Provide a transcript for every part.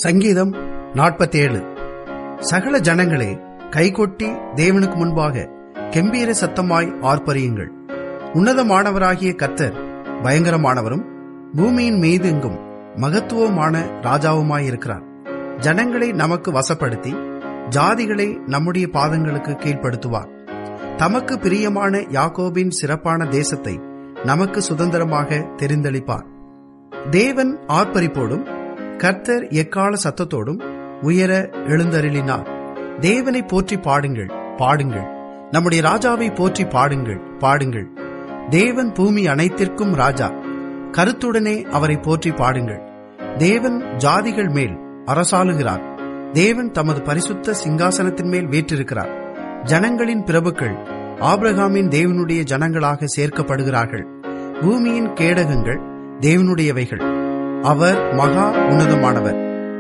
சங்கீதம் நாற்பத்தேழு சகல ஜனங்களே கைகொட்டி தேவனுக்கு முன்பாக கெம்பீர சத்தமாய் ஆர்ப்பரியுங்கள் உன்னதமானவராகிய கர்த்தர் பயங்கரமானவரும் பூமியின் மீது எங்கும் மகத்துவமான ராஜாவுமாயிருக்கிறார் ஜனங்களை நமக்கு வசப்படுத்தி ஜாதிகளை நம்முடைய பாதங்களுக்கு கீழ்ப்படுத்துவார் தமக்கு பிரியமான யாக்கோபின் சிறப்பான தேசத்தை நமக்கு சுதந்திரமாக தெரிந்தளிப்பார் தேவன் ஆர்ப்பரிப்போடும் கர்த்தர் எக்கால சத்தத்தோடும் உயர எழுந்தருளினார் தேவனை போற்றி பாடுங்கள் பாடுங்கள் நம்முடைய ராஜாவை போற்றி பாடுங்கள் பாடுங்கள் தேவன் பூமி அனைத்திற்கும் ராஜா கருத்துடனே அவரை போற்றி பாடுங்கள் தேவன் ஜாதிகள் மேல் அரசாளுகிறார் தேவன் தமது பரிசுத்த சிங்காசனத்தின் மேல் வீற்றிருக்கிறார் ஜனங்களின் பிரபுக்கள் ஆபிரகாமின் தேவனுடைய ஜனங்களாக சேர்க்கப்படுகிறார்கள் பூமியின் கேடகங்கள் தேவனுடையவைகள் அவர் மகா உன்னதமானவர்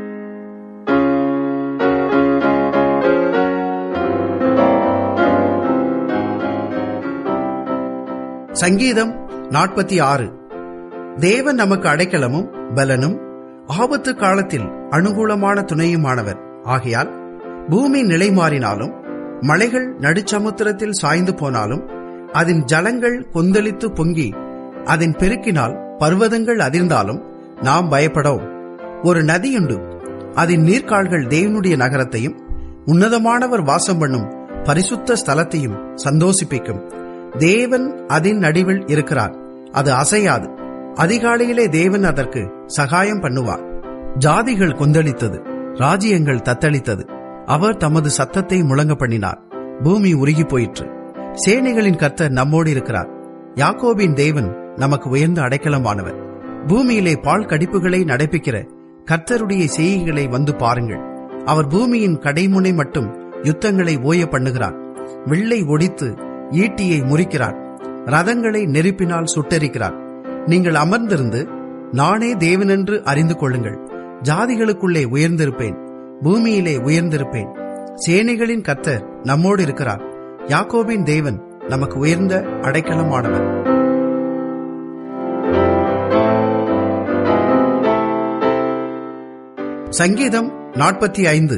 சங்கீதம் நாற்பத்தி ஆறு தேவன் நமக்கு அடைக்கலமும் பலனும் ஆபத்து காலத்தில் அனுகூலமான துணையுமானவர் ஆகையால் பூமி நிலை மாறினாலும் மலைகள் நடுச்சமுத்திரத்தில் சாய்ந்து போனாலும் அதன் ஜலங்கள் கொந்தளித்து பொங்கி அதன் பெருக்கினால் பர்வதங்கள் அதிர்ந்தாலும் நாம் பயப்படோம் ஒரு நதியுண்டு அதன் நீர்க்கால்கள் தேவனுடைய நகரத்தையும் உன்னதமானவர் வாசம் பண்ணும் பரிசுத்த ஸ்தலத்தையும் சந்தோஷிப்பிக்கும் தேவன் அதன் நடுவில் இருக்கிறார் அது அசையாது அதிகாலையிலே தேவன் அதற்கு சகாயம் பண்ணுவார் ஜாதிகள் கொந்தளித்தது ராஜ்யங்கள் தத்தளித்தது அவர் தமது சத்தத்தை முழங்க பண்ணினார் பூமி உருகி போயிற்று சேனைகளின் கர்த்தர் நம்மோடு இருக்கிறார் யாக்கோபின் தேவன் நமக்கு உயர்ந்த அடைக்கலமானவர் பூமியிலே பால் கடிப்புகளை நடப்பிக்கிற கர்த்தருடைய செய்கைகளை வந்து பாருங்கள் அவர் பூமியின் கடைமுனை மட்டும் யுத்தங்களை ஓய பண்ணுகிறார் வில்லை ஒடித்து ஈட்டியை முறிக்கிறார் ரதங்களை நெருப்பினால் சுட்டரிக்கிறார் நீங்கள் அமர்ந்திருந்து நானே தேவனென்று அறிந்து கொள்ளுங்கள் ஜாதிகளுக்குள்ளே உயர்ந்திருப்பேன் பூமியிலே உயர்ந்திருப்பேன் சேனைகளின் கர்த்தர் நம்மோடு இருக்கிறார் யாக்கோபின் தேவன் நமக்கு உயர்ந்த அடைக்கலமானவர் சங்கீதம் நாற்பத்தி ஐந்து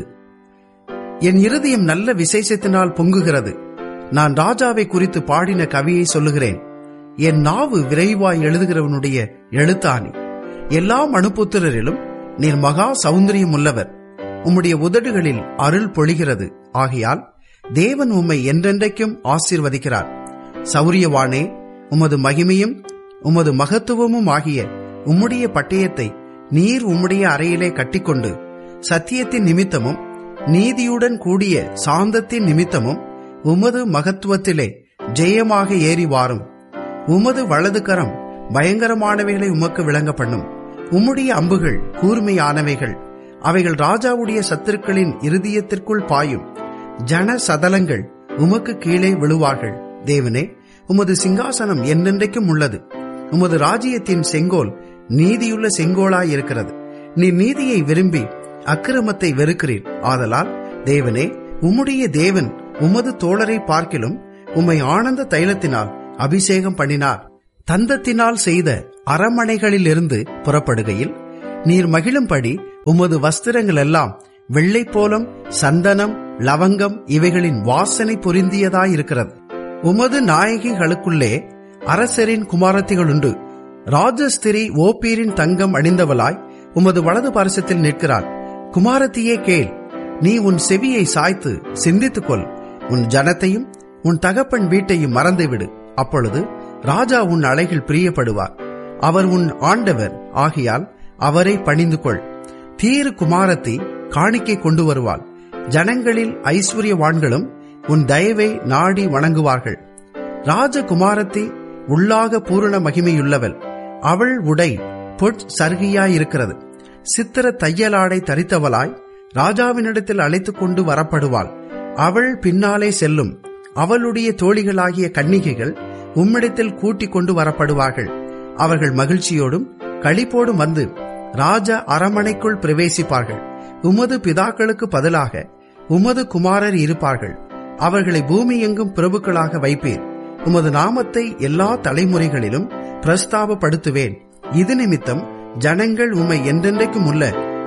என் இருதயம் நல்ல விசேஷத்தினால் பொங்குகிறது நான் ராஜாவை குறித்து பாடின கவியை சொல்லுகிறேன் என் நாவு விரைவாய் எழுதுகிறவனுடைய எழுத்தாணி எல்லா மனுப்புத்திரரிலும் நீர் மகா சௌந்தரியம் உள்ளவர் உம்முடைய உதடுகளில் அருள் பொழிகிறது ஆகையால் தேவன் உம்மை என்றென்றைக்கும் ஆசீர்வதிக்கிறார் சௌரியவானே உமது மகிமையும் உமது மகத்துவமும் ஆகிய உம்முடைய பட்டயத்தை நீர் உம்முடைய அறையிலே கட்டிக்கொண்டு சத்தியத்தின் நிமித்தமும் நீதியுடன் கூடிய சாந்தத்தின் நிமித்தமும் உமது மகத்துவத்திலே ஜெயமாக ஏறி வாரும் உமது வலது கரம் பயங்கரமானவைகளை உமக்கு விளங்க பண்ணும் உம்முடைய அம்புகள் கூர்மையானவைகள் அவைகள் ராஜாவுடைய சத்துருக்களின் இருதயத்திற்குள் பாயும் ஜன சதலங்கள் உமக்கு கீழே விழுவார்கள் தேவனே உமது சிங்காசனம் என்னென்றைக்கும் உள்ளது உமது ராஜ்யத்தின் செங்கோல் நீதியுள்ள செங்கோலாயிருக்கிறது நீ நீதியை விரும்பி அக்கிரமத்தை வெறுக்கிறீர் ஆதலால் தேவனே உம்முடைய தேவன் உமது தோழரை பார்க்கிலும் உம்மை ஆனந்த தைலத்தினால் அபிஷேகம் பண்ணினார் தந்தத்தினால் செய்த அரமனைகளிலிருந்து புறப்படுகையில் நீர் மகிழும்படி உமது வஸ்திரங்கள் எல்லாம் வெள்ளை போலம் சந்தனம் லவங்கம் இவைகளின் வாசனை பொருந்தியதாயிருக்கிறது உமது நாயகிகளுக்குள்ளே அரசரின் குமாரத்திகள் உண்டு ராஜஸ்திரி ஓப்பீரின் தங்கம் அணிந்தவளாய் உமது வலது பரிசத்தில் நிற்கிறாள் குமாரத்தியே கேள் நீ உன் செவியை சாய்த்து சிந்தித்துக்கொள் உன் ஜனத்தையும் உன் தகப்பன் வீட்டையும் மறந்துவிடு அப்பொழுது ராஜா உன் அலைகள் பிரியப்படுவார் அவர் உன் ஆண்டவர் ஆகையால் அவரை பணிந்து கொள் தீரு குமாரத்தி காணிக்கை கொண்டு வருவாள் ஜனங்களில் ஐஸ்வர்யவான்களும் உன் தயவை நாடி வணங்குவார்கள் ராஜகுமாரத்தி உள்ளாக பூரண மகிமையுள்ளவள் அவள் உடை பொற் சருகியாயிருக்கிறது சித்திர தையலாடை தரித்தவளாய் ராஜாவினிடத்தில் அழைத்துக் கொண்டு வரப்படுவாள் அவள் பின்னாலே செல்லும் அவளுடைய தோழிகளாகிய கன்னிகைகள் உம்மிடத்தில் கூட்டிக் கொண்டு வரப்படுவார்கள் அவர்கள் மகிழ்ச்சியோடும் களிப்போடும் வந்து ராஜ அரமனைக்குள் பிரவேசிப்பார்கள் உமது பிதாக்களுக்கு பதிலாக உமது குமாரர் இருப்பார்கள் அவர்களை பூமி எங்கும் பிரபுக்களாக வைப்பீர் உமது நாமத்தை எல்லா தலைமுறைகளிலும் பிரஸ்தாபப்படுத்துவேன் இது நிமித்தம் ஜனங்கள் உம்மை என்றென்றைக்கும் உள்ள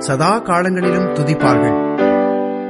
சதா காலங்களிலும் துதிப்பார்கள்